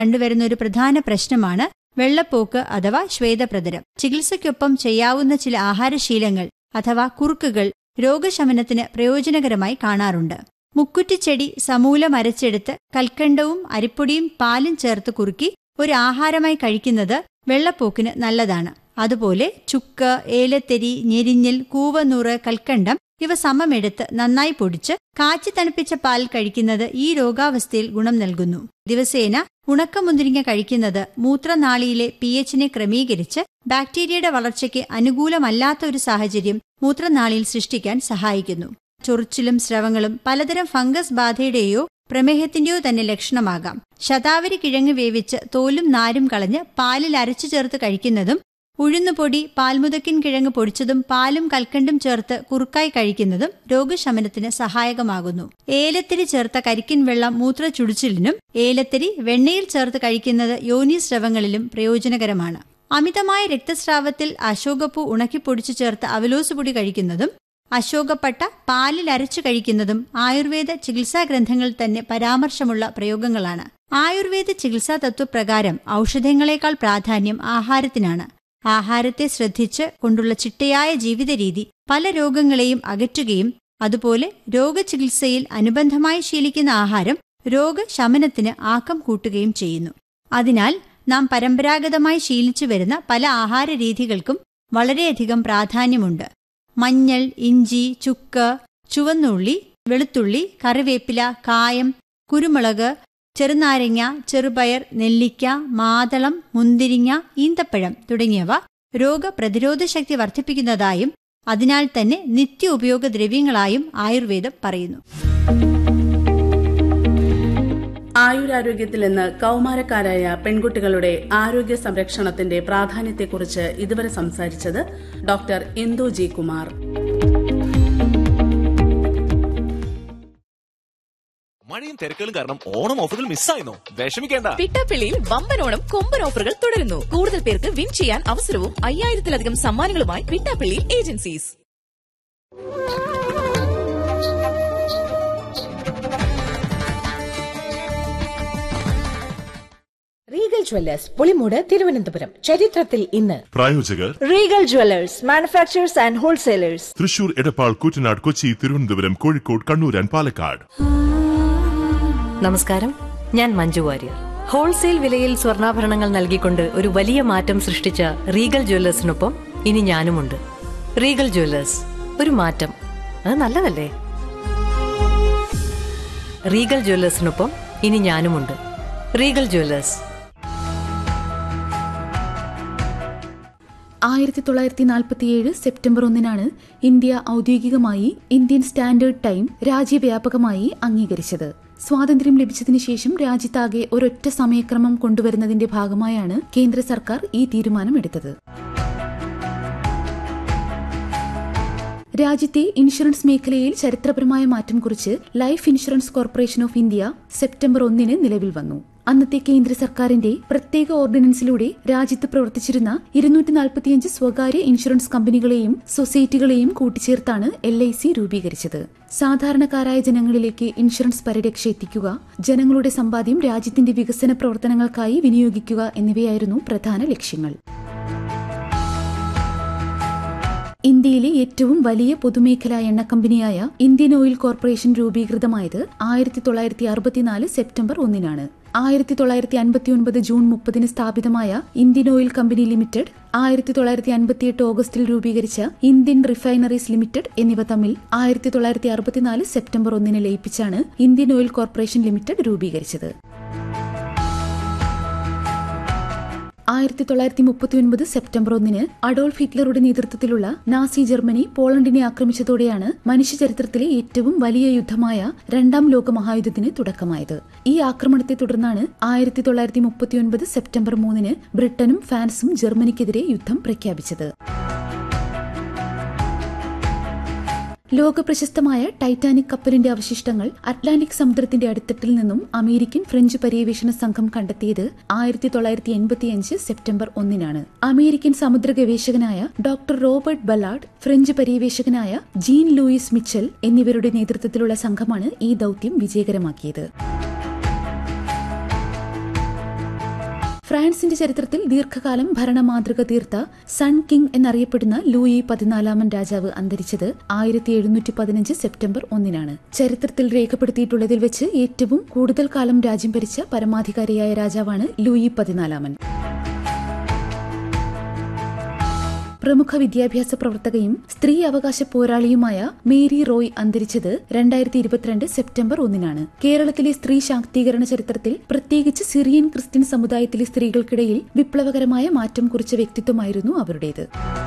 കണ്ടുവരുന്ന ഒരു പ്രധാന പ്രശ്നമാണ് വെള്ളപ്പോക്ക് അഥവാ ശ്വേതപ്രതരം ചികിത്സയ്ക്കൊപ്പം ചെയ്യാവുന്ന ചില ആഹാരശീലങ്ങൾ അഥവാ കുറുക്കുകൾ രോഗശമനത്തിന് പ്രയോജനകരമായി കാണാറുണ്ട് മുക്കുറ്റിച്ചെടി സമൂലം അരച്ചെടുത്ത് കൽക്കണ്ടവും അരിപ്പൊടിയും പാലും ചേർത്ത് കുറുക്കി ഒരു ആഹാരമായി കഴിക്കുന്നത് വെള്ളപ്പോക്കിന് നല്ലതാണ് അതുപോലെ ചുക്ക് ഏലത്തെരി ഞെരിഞ്ഞിൽ കൂവനൂറ് കൽക്കണ്ടം ഇവ സമമെടുത്ത് നന്നായി പൊടിച്ച് കാച്ചി തണുപ്പിച്ച പാൽ കഴിക്കുന്നത് ഈ രോഗാവസ്ഥയിൽ ഗുണം നൽകുന്നു ദിവസേന ഉണക്കമുന്തിരിങ്ങ കഴിക്കുന്നത് മൂത്രനാളിയിലെ പി എച്ചിനെ ക്രമീകരിച്ച് ബാക്ടീരിയയുടെ വളർച്ചയ്ക്ക് അനുകൂലമല്ലാത്ത ഒരു സാഹചര്യം മൂത്രനാളിയിൽ സൃഷ്ടിക്കാൻ സഹായിക്കുന്നു ചൊറിച്ചിലും സ്രവങ്ങളും പലതരം ഫംഗസ് ബാധയുടെയോ പ്രമേഹത്തിന്റെയോ തന്നെ ലക്ഷണമാകാം ശതാവരി കിഴങ്ങ് വേവിച്ച് തോലും നാരും കളഞ്ഞ് പാലിൽ അരച്ചു ചേർത്ത് കഴിക്കുന്നതും ഉഴുന്നുപൊടി പാൽമുതക്കിൻ കിഴങ്ങ് പൊടിച്ചതും പാലും കൽക്കണ്ടും ചേർത്ത് കുറുക്കായി കഴിക്കുന്നതും രോഗശമനത്തിന് സഹായകമാകുന്നു ഏലത്തിരി ചേർത്ത കരിക്കിൻ വെള്ളം മൂത്രച്ചുടിച്ചിലിനും ഏലത്തിരി വെണ്ണയിൽ ചേർത്ത് കഴിക്കുന്നത് യോനി സ്രവങ്ങളിലും പ്രയോജനകരമാണ് അമിതമായ രക്തസ്രാവത്തിൽ അശോകപ്പൂ ഉണക്കിപ്പൊടിച്ചു ചേർത്ത് അവലോസ് പൊടി കഴിക്കുന്നതും അശോകപ്പട്ട പാലിൽ അരച്ചു കഴിക്കുന്നതും ആയുർവേദ ചികിത്സാ ഗ്രന്ഥങ്ങളിൽ തന്നെ പരാമർശമുള്ള പ്രയോഗങ്ങളാണ് ആയുർവേദ ചികിത്സാ തത്വപ്രകാരം ഔഷധങ്ങളെക്കാൾ പ്രാധാന്യം ആഹാരത്തിനാണ് ആഹാരത്തെ ശ്രദ്ധിച്ച് കൊണ്ടുള്ള ചിട്ടയായ ജീവിത രീതി പല രോഗങ്ങളെയും അകറ്റുകയും അതുപോലെ രോഗചികിത്സയിൽ അനുബന്ധമായി ശീലിക്കുന്ന ആഹാരം രോഗശമനത്തിന് ആക്കം കൂട്ടുകയും ചെയ്യുന്നു അതിനാൽ നാം പരമ്പരാഗതമായി ശീലിച്ചു വരുന്ന പല ആഹാര രീതികൾക്കും വളരെയധികം പ്രാധാന്യമുണ്ട് മഞ്ഞൾ ഇഞ്ചി ചുക്ക് ചുവന്നുള്ളി വെളുത്തുള്ളി കറിവേപ്പില കായം കുരുമുളക് ചെറുനാരങ്ങ ചെറുപയർ നെല്ലിക്ക മാതളം മുന്തിരിങ്ങ ഈന്തപ്പഴം തുടങ്ങിയവ രോഗപ്രതിരോധ ശക്തി വർദ്ധിപ്പിക്കുന്നതായും അതിനാൽ തന്നെ നിത്യ ഉപയോഗ ദ്രവ്യങ്ങളായും ആയുർവേദം പറയുന്നു ആയുരാരോഗ്യത്തിൽ നിന്ന് കൗമാരക്കാരായ പെൺകുട്ടികളുടെ ആരോഗ്യ സംരക്ഷണത്തിന്റെ പ്രാധാന്യത്തെക്കുറിച്ച് ഇതുവരെ സംസാരിച്ചത് ഡോക്ടർ ഇന്ദു ജി കുമാർ മഴയും തിരക്കുകളും കാരണം ഓണം ഓഫറുകൾ മിസ്സായിരുന്നു വിഷമിക്കേണ്ട പിട്ടാപ്പിള്ളിയിൽ വമ്പനോണം കൊമ്പൻ ഓഫറുകൾ തുടരുന്നു കൂടുതൽ പേർക്ക് വിൻ ചെയ്യാൻ അവസരവും അയ്യായിരത്തിലധികം സമ്മാനങ്ങളുമായി Pittappillil agencies Regal Jewellers Pulimoodu Thiruvananthapuram ചരിത്രത്തിൽ ഇന്ന് പ്രായോജകർ Regal Jewellers manufacturers and wholesalers Thrissur Edappal Koottanad Kochi Thiruvananthapuram Kozhikode Kannur and Palakkad നമസ്കാരം ഞാൻ മഞ്ജു വാര്യർ ഹോൾസെയിൽ വിലയിൽ സ്വർണ്ണാഭരണങ്ങൾ നൽകിക്കൊണ്ട് ഒരു വലിയ മാറ്റം സൃഷ്ടിച്ച റീഗൽ ജ്വല്ലേഴ്സിനൊപ്പം ഇനി ഞാനുമുണ്ട് റീഗൽ ജ്വല്ലേഴ്സ് ഒരു മാറ്റം അത് നല്ലതല്ലേ റീഗൽ ജ്വല്ലേഴ്സിനൊപ്പം ഇനി ഞാനുമുണ്ട് റീഗൽ ജ്വല്ലേഴ്സ് ആയിരത്തി തൊള്ളായിരത്തി നാൽപ്പത്തിയേഴ് സെപ്റ്റംബർ ഒന്നിനാണ് ഇന്ത്യ ഔദ്യോഗികമായി ഇന്ത്യൻ സ്റ്റാൻഡേർഡ് ടൈം രാജ്യവ്യാപകമായി അംഗീകരിച്ചത് സ്വാതന്ത്ര്യം ലഭിച്ചതിനു ശേഷം രാജ്യത്താകെ ഒരൊറ്റ സമയക്രമം കൊണ്ടുവരുന്നതിന്റെ ഭാഗമായാണ് കേന്ദ്ര സർക്കാർ ഈ തീരുമാനമെടുത്തത് രാജ്യത്തെ ഇൻഷുറൻസ് മേഖലയിൽ ചരിത്രപരമായ മാറ്റം കുറിച്ച് Life Insurance Corporation of India September ഒന്നിന് നിലവിൽ വന്നു അന്നത്തെ കേന്ദ്ര സർക്കാരിന്റെ പ്രത്യേക ഓർഡിനൻസിലൂടെ രാജ്യത്ത് പ്രവർത്തിച്ചിരുന്ന ഇരുന്നൂറ്റി നാൽപ്പത്തിയഞ്ച് സ്വകാര്യ ഇൻഷുറൻസ് കമ്പനികളെയും സൊസൈറ്റികളെയും കൂട്ടിച്ചേർത്താണ് എൽ ഐ സി രൂപീകരിച്ചത് സാധാരണക്കാരായ ജനങ്ങളിലേക്ക് ഇൻഷുറൻസ് പരിരക്ഷ എത്തിക്കുക ജനങ്ങളുടെ സമ്പാദ്യം രാജ്യത്തിന്റെ വികസന പ്രവർത്തനങ്ങൾക്കായി വിനിയോഗിക്കുക എന്നിവയായിരുന്നു പ്രധാന ലക്ഷ്യങ്ങൾ ഇന്ത്യയിലെ ഏറ്റവും വലിയ പൊതുമേഖലാ എണ്ണ കമ്പനിയായ ഇന്ത്യൻ ഓയിൽ കോർപ്പറേഷൻ രൂപീകൃതമായത് ആയിരത്തി തൊള്ളായിരത്തി അറുപത്തിനാല് സെപ്റ്റംബർ ഒന്നിനാണ് ആയിരത്തി തൊള്ളായിരത്തി അൻപത്തിയൊൻപത് ജൂൺ മുപ്പതിന് സ്ഥാപിതമായ ഇന്ത്യൻ ഓയിൽ കമ്പനി ലിമിറ്റഡ് ആയിരത്തി തൊള്ളായിരത്തി അൻപത്തിയെട്ട് ഓഗസ്റ്റിൽ രൂപീകരിച്ച ഇന്ത്യൻ റിഫൈനറീസ് ലിമിറ്റഡ് എന്നിവ തമ്മിൽ ആയിരത്തി തൊള്ളായിരത്തി അറുപത്തിനാല് സെപ്റ്റംബർ ഒന്നിന് ലയിപ്പിച്ചാണ് ഇന്ത്യൻ ഓയിൽ കോർപ്പറേഷൻ ലിമിറ്റഡ് രൂപീകരിച്ചത് ആയിരത്തി തൊള്ളായിരത്തി മുപ്പത്തിയൊൻപത് സെപ്റ്റംബർ ഒന്നിന് അഡോൾഫ് ഹിറ്റ്ലറുടെ നേതൃത്വത്തിലുള്ള നാസി ജർമ്മനി പോളണ്ടിനെ ആക്രമിച്ചതോടെയാണ് മനുഷ്യചരിത്രത്തിലെ ഏറ്റവും വലിയ യുദ്ധമായ രണ്ടാം ലോക മഹായുദ്ധത്തിന് തുടക്കമായത് ഈ ആക്രമണത്തെ തുടർന്നാണ് ആയിരത്തി തൊള്ളായിരത്തി മുപ്പത്തിയൊൻപത് സെപ്റ്റംബർ മൂന്നിന് ബ്രിട്ടനും ഫ്രാൻസും ജർമ്മനിക്കെതിരെ യുദ്ധം പ്രഖ്യാപിച്ചത് ലോകപ്രശസ്തമായ ടൈറ്റാനിക് കപ്പലിന്റെ അവശിഷ്ടങ്ങൾ അറ്റ്ലാന്റിക് സമുദ്രത്തിന്റെ അടിത്തട്ടിൽ നിന്നും അമേരിക്കൻ ഫ്രഞ്ച് പര്യവേഷണ സംഘം കണ്ടെത്തിയത് ആയിരത്തി തൊള്ളായിരത്തി എൺപത്തിയഞ്ച് സെപ്റ്റംബർ ഒന്നിനാണ് അമേരിക്കൻ സമുദ്ര ഗവേഷകനായ ഡോക്ടർ റോബർട്ട് ബലാഡ് ഫ്രഞ്ച് പര്യവേഷകനായ ജീൻ ലൂയിസ് മിച്ചൽ എന്നിവരുടെ നേതൃത്വത്തിലുള്ള സംഘമാണ് ഈ ദൌത്യം വിജയകരമാക്കിയത് ഫ്രാൻസിന്റെ ചരിത്രത്തിൽ ദീർഘകാലം ഭരണമാതൃക തീർത്ത സൺ കിങ് എന്നറിയപ്പെടുന്ന ലൂയി പതിനാലാമൻ രാജാവ് അന്തരിച്ചത് ആയിരത്തി എഴുന്നൂറ്റി പതിനഞ്ച് സെപ്റ്റംബർ ഒന്നിനാണ് ചരിത്രത്തിൽ രേഖപ്പെടുത്തിയിട്ടുള്ളതിൽ വെച്ച് ഏറ്റവും കൂടുതൽ കാലം രാജ്യം ഭരിച്ച പരമാധികാരിയായ രാജാവാണ് ലൂയി പതിനാലാമൻ പ്രമുഖ വിദ്യാഭ്യാസ പ്രവർത്തകയും സ്ത്രീ അവകാശ പോരാളിയുമായ മേരി റോയ് അന്തരിച്ചത് രണ്ടായിരത്തി ഇരുപത്തിരണ്ട് സെപ്റ്റംബർ ഒന്നിനാണ് കേരളത്തിലെ സ്ത്രീ ശാക്തീകരണ ചരിത്രത്തിൽ പ്രത്യേകിച്ച് സിറിയൻ ക്രിസ്ത്യൻ സമുദായത്തിലെ സ്ത്രീകൾക്കിടയിൽ വിപ്ലവകരമായ മാറ്റം കുറിച്ച വ്യക്തിത്വമായിരുന്നു അവരുടേത്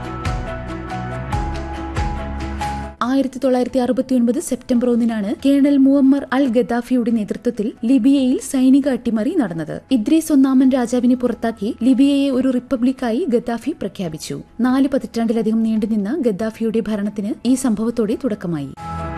ആയിരത്തി തൊള്ളായിരത്തി അറുപത്തിയൊൻപത് സെപ്റ്റംബർ ഒന്നിനാണ് കേണൽ മുവമ്മർ അൽ ഗദ്ദാഫിയുടെ നേതൃത്വത്തിൽ ലിബിയയിൽ സൈനിക അട്ടിമറി നടന്നത് ഇദ്രീസ് ഒന്നാമൻ രാജാവിനെ പുറത്താക്കി ലിബിയയെ ഒരു റിപ്പബ്ലിക്കായി ഗദ്ദാഫി പ്രഖ്യാപിച്ചു നാല് പതിറ്റാണ്ടിലധികം നീണ്ടുനിന്ന ഗദ്ദാഫിയുടെ ഭരണത്തിന് ഈ സംഭവത്തോടെ തുടക്കമായി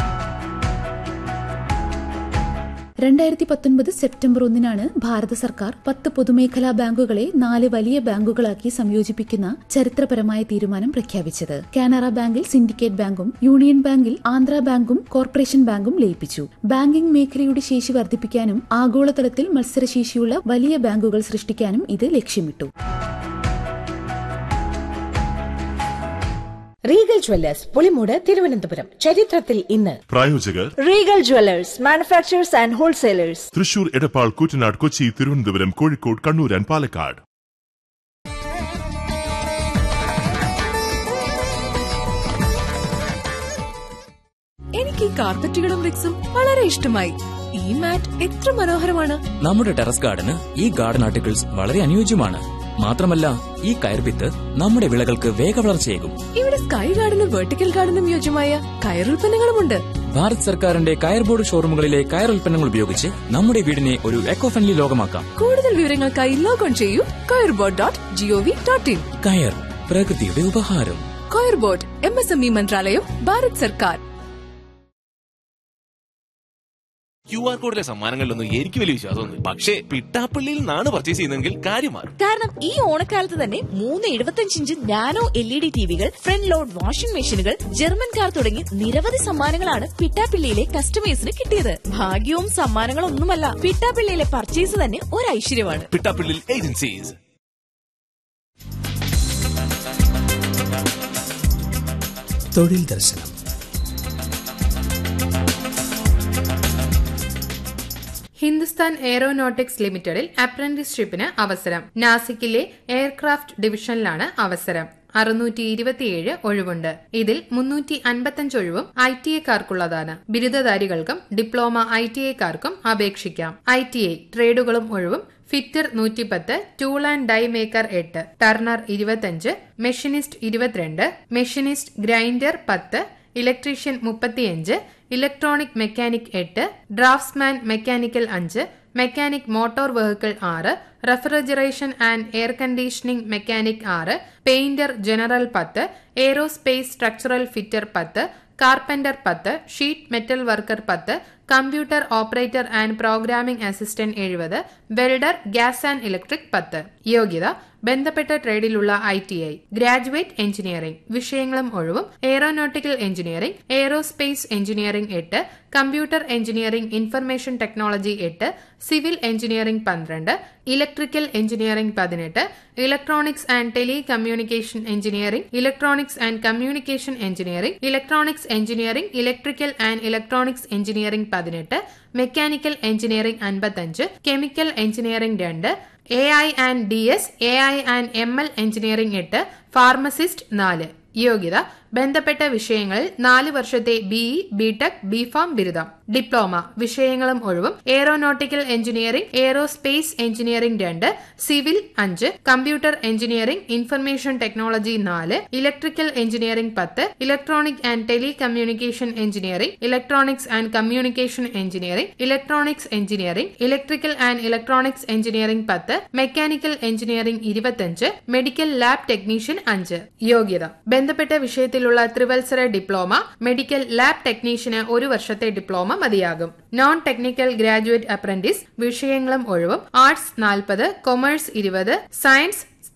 രണ്ടായിരത്തി പത്തൊൻപത് സെപ്റ്റംബർ ഒന്നിനാണ് ഭാരത സർക്കാർ പത്ത് പൊതുമേഖലാ ബാങ്കുകളെ നാല് വലിയ ബാങ്കുകളാക്കി സംയോജിപ്പിക്കുന്ന ചരിത്രപരമായ തീരുമാനം പ്രഖ്യാപിച്ചത് കാനറ ബാങ്കിൽ സിൻഡിക്കേറ്റ് ബാങ്കും യൂണിയൻ ബാങ്കിൽ ആന്ധ്ര ബാങ്കും കോർപ്പറേഷൻ ബാങ്കും ലയിപ്പിച്ചു ബാങ്കിംഗ് മേഖലയുടെ ശേഷി വർദ്ധിപ്പിക്കാനും ആഗോളതലത്തിൽ മത്സരശേഷിയുള്ള വലിയ ബാങ്കുകൾ സൃഷ്ടിക്കാനും ഇത് ലക്ഷ്യമിട്ടു റീഗൽ ജ്വല്ലേഴ്സ് പുളിമൂട് തിരുവനന്തപുരം ചരിത്രത്തിൽ ഇന്ന് പ്രായോജകർ Regal Jewelers, manufacturers and wholesalers. Thrissur Edappal Koottanad Kochi Thiruvananthapuram Kozhikode Kannur and Palakkad എനിക്ക് ഈ കാർപ്പറ്റുകളും റിക്സും വളരെ ഇഷ്ടമായി ഈ മാറ്റ് എത്ര മനോഹരമാണ് നമ്മുടെ ടെറസ് ഗാർഡന് ഈ ഗാർഡൻ ആർട്ടിക്കിൾസ് വളരെ അനുയോജ്യമാണ് മാത്രമല്ല ഈ കയർവിത്ത് നമ്മുടെ വിളകൾക്ക് വേഗവളർച്ചയേകും ഇവിടെ സ്കൈ ഗാർഡനും വെർട്ടിക്കൽ ഗാർഡനും യോജ്യമായ കയറുൽപ്പന്നങ്ങളുമുണ്ട് ഭാരത് സർക്കാരിന്റെ കയർ ബോർഡ് ഷോറൂമുകളിലെ കയർ ഉൽപ്പന്നങ്ങൾ ഉപയോഗിച്ച് നമ്മുടെ വീടിനെ ഒരു എക്കോ ഫ്രണ്ട്ലി ലോകമാക്കാം കൂടുതൽ വിവരങ്ങൾക്കായി ലോഗോൺ ചെയ്യൂ coirboard dot G O V dot in കയർ പ്രകൃതിയുടെ ഉപഹാരം Coir Board M S M E മന്ത്രാലയം ഭാരത് സർക്കാർ ക്യു ആർ കോഡിലെ സമ്മാനങ്ങളിലൊന്നും എനിക്ക് വലിയ വിശ്വാസമൊന്നും പക്ഷേ പിട്ടാപ്പള്ളിയിൽ നിന്നാണ് പർച്ചേസ് ചെയ്യുന്നതെങ്കിൽ കാര്യം മാറും കാരണം ഈ ഓണക്കാലത്ത് തന്നെ മൂന്ന് എഴുപത്തഞ്ച് inch nano L E D ടിവികൾ ഫ്രണ്ട് ലോഡ് വാഷിംഗ് മെഷീനുകൾ ജർമ്മൻ കാർ തുടങ്ങി നിരവധി സമ്മാനങ്ങളാണ് പിട്ടാപ്പിള്ളിയിലെ കസ്റ്റമേഴ്സിന് കിട്ടിയത് ഭാഗ്യവും സമ്മാനങ്ങളും ഒന്നുമല്ല പിട്ടാപ്പിള്ളിയിലെ പർച്ചേസ് തന്നെ ഒരു ഐശ്വര്യമാണ് പിട്ടാപ്പള്ളിയിൽ ഏജൻസീസ് തൊഴിൽ ദർശനം ഹിന്ദുസ്ഥാൻ എയറോനോട്ടിക്സ് ലിമിറ്റഡിൽ അപ്രന്റീസ്ഷിപ്പിന് അവസരം നാസിക്കിലെ എയർക്രാഫ്റ്റ് ഡിവിഷനിലാണ് അവസരം അറുന്നൂറ്റി ഇരുപത്തിയേഴ് ഒഴിവുണ്ട് ഇതിൽ മുന്നൂറ്റി അൻപത്തഞ്ച് ഒഴിവും ഐ ടി എക്കാർക്കുള്ളതാണ് ബിരുദധാരികൾക്കും ഡിപ്ലോമ ഐ ടി എക്കാർക്കും അപേക്ഷിക്കാം ഐ ടി ഐ ട്രേഡുകളും ഒഴിവും ഫിറ്റർ നൂറ്റിപ്പത്ത് ടൂൾ ആൻഡ് ഡൈ മേക്കർ എട്ട് ടർണർ ഇരുപത്തഞ്ച് മെഷീനിസ്റ്റ് ഇരുപത്തിരണ്ട് മെഷീനിസ്റ്റ് ഗ്രൈൻഡർ പത്ത് ഇലക്ട്രീഷ്യൻ മുപ്പത്തിയഞ്ച് ഇലക്ട്രോണിക് മെക്കാനിക് എട്ട് ഡ്രാഫ്റ്റ്സ്മാൻ മെക്കാനിക്കൽ അഞ്ച് മെക്കാനിക് മോട്ടോർ വെഹിക്കിൾ ആറ് refrigeration and air conditioning mechanic ആറ് പെയിന്റർ ജനറൽ പത്ത് എയ്റോസ്പേസ് സ്ട്രക്ചറൽ ഫിറ്റർ പത്ത് കാർപ്പന്റർ പത്ത് ഷീറ്റ് മെറ്റൽ വർക്കർ പത്ത് computer operator and programming assistant എഴുപത് വെൽഡർ ഗ്യാസ് ആൻഡ് ഇലക്ട്രിക് പത്ത് യോഗ്യത ബന്ധപ്പെട്ട ട്രേഡിലുള്ള I T I graduate engineering വിഷയങ്ങളും ഒഴിവും എയറോനോട്ടിക്കൽ എഞ്ചിനീയറിംഗ് എയ്റോസ്പേസ് എഞ്ചിനീയറിംഗ് എട്ട് കമ്പ്യൂട്ടർ എഞ്ചിനീയറിംഗ് ഇൻഫർമേഷൻ ടെക്നോളജി എട്ട് സിവിൽ എഞ്ചിനീയറിംഗ് പന്ത്രണ്ട് ഇലക്ട്രിക്കൽ എഞ്ചിനീയറിംഗ് പതിനെട്ട് electronics and telecommunication engineering electronics and communication engineering electronics engineering electrical and electronics engineering പതിനെട്ട് mechanical engineering അൻപത്തഞ്ച് chemical engineering രണ്ട് A I and D S A I and M L engineering എട്ട് pharmacist നാല് യോഗ്യത ബന്ധപ്പെട്ട വിഷയങ്ങളിൽ നാല് വർഷത്തെ ബിഇ ബിടെക് ബിഫാം ബിരുദം ഡിപ്ലോമ വിഷയങ്ങളും ഒഴിവും എയറോനോട്ടിക്കൽ എഞ്ചിനീയറിംഗ് എയറോസ്പേസ് എഞ്ചിനീയറിംഗ് രണ്ട് സിവിൽ അഞ്ച് കമ്പ്യൂട്ടർ എഞ്ചിനീയറിംഗ് ഇൻഫർമേഷൻ ടെക്നോളജി നാല് ഇലക്ട്രിക്കൽ എഞ്ചിനീയറിംഗ് പത്ത് electronic and telecommunication engineering electronics and communication engineering electronics engineering electrical and electronics engineering പത്ത് മെക്കാനിക്കൽ എഞ്ചിനീയറിംഗ് ഇരുപത്തഞ്ച് medical lab technician അഞ്ച് യോഗ്യത ബന്ധപ്പെട്ട വിഷയത്തിലുള്ള ത്രിവത്സര ഡിപ്ലോമ മെഡിക്കൽ ലാബ് ടെക്നീഷ്യന് ഒരു വർഷത്തെ ഡിപ്ലോമ മതിയാകും നോൺ ടെക്നിക്കൽ ഗ്രാജുവേറ്റ് അപ്രന്റീസ് വിഷയങ്ങളും ഒഴിവും ആർട്സ് നാൽപ്പത് കൊമേഴ്സ് ഇരുപത് science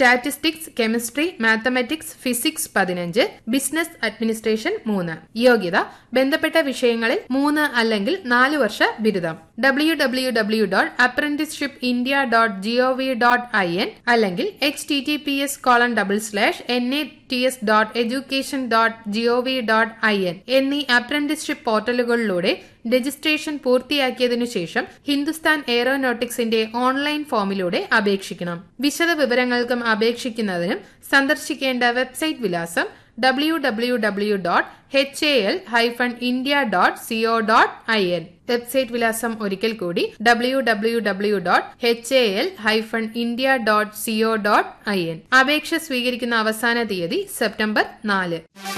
statistics chemistry mathematics physics പതിനഞ്ച് ബിസിനസ് അഡ്മിനിസ്ട്രേഷൻ മൂന്ന് യോഗ്യത ബന്ധപ്പെട്ട വിഷയങ്ങളിൽ മൂന്ന് അല്ലെങ്കിൽ നാല് വർഷ ബിരുദം W W W dot apprenticeship India dot G O V dot I N അല്ലെങ്കിൽ H T T P S colon double slash N A T S dot education dot G O V dot I N എന്നീ അപ്രന്റീസ്ഷിപ്പ് പോർട്ടലുകളിലൂടെ registration പൂർത്തിയാക്കിയതിനു ശേഷം ഹിന്ദുസ്ഥാൻ എയറോനോട്ടിക്സിന്റെ online ഫോമിലൂടെ അപേക്ഷിക്കണം വിശദ വിവരങ്ങൾക്കും അപേക്ഷിക്കുന്നതിനും സന്ദർശിക്കേണ്ട വെബ്സൈറ്റ് വിലാസം W W W dot H A L hyphen India dot C O dot I N website വിലാസം ഒരിക്കൽ കൂടി W W W dot H A L hyphen India dot C O dot I N അപേക്ഷ സ്വീകരിക്കുന്ന അവസാന തീയതി സെപ്റ്റംബർ നാല്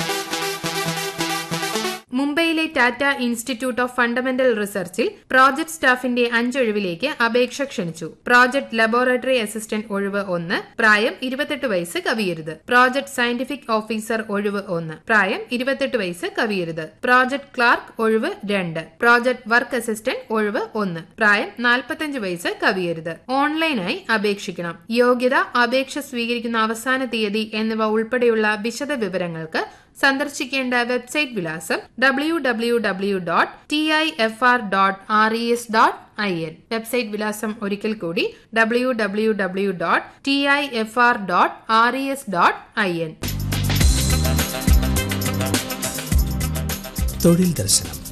മുംബൈയിലെ ടാറ്റ ഇൻസ്റ്റിറ്റ്യൂട്ട് ഓഫ് ഫണ്ടമെന്റൽ റിസർച്ചിൽ പ്രോജക്ട് സ്റ്റാഫിന്റെ അഞ്ചൊഴിവിലേക്ക് അപേക്ഷ ക്ഷണിച്ചു പ്രോജക്ട് ലബോറട്ടറി അസിസ്റ്റന്റ് ഒഴിവ് ഒന്ന് പ്രായം ഇരുപത്തെട്ട് വയസ്സ് കവിയരുത് പ്രോജക്ട് സയന്റിഫിക് ഓഫീസർ ഒഴിവ് ഒന്ന് പ്രായം ഇരുപത്തെട്ട് വയസ്സ് കവിയരുത് പ്രോജക്ട് ക്ലാർക്ക് ഒഴിവ് രണ്ട് പ്രോജക്ട് വർക്ക് അസിസ്റ്റന്റ് ഒഴിവ് ഒന്ന് പ്രായം നാൽപ്പത്തഞ്ച് വയസ്സ് കവിയരുത് ഓൺലൈനായി അപേക്ഷിക്കണം യോഗ്യത അപേക്ഷ സ്വീകരിക്കുന്ന അവസാന തീയതി എന്നിവ ഉൾപ്പെടെയുള്ള വിശദ വിവരങ്ങൾക്ക് സന്ദർശിക്കേണ്ട വെബ്സൈറ്റ് വിലാസം W W W dot T I F R dot R E S dot I N website വിലാസം ഒരിക്കൽ കൂടി W W W dot T I F R dot R E S dot I N തൊഴിൽ ദർശനം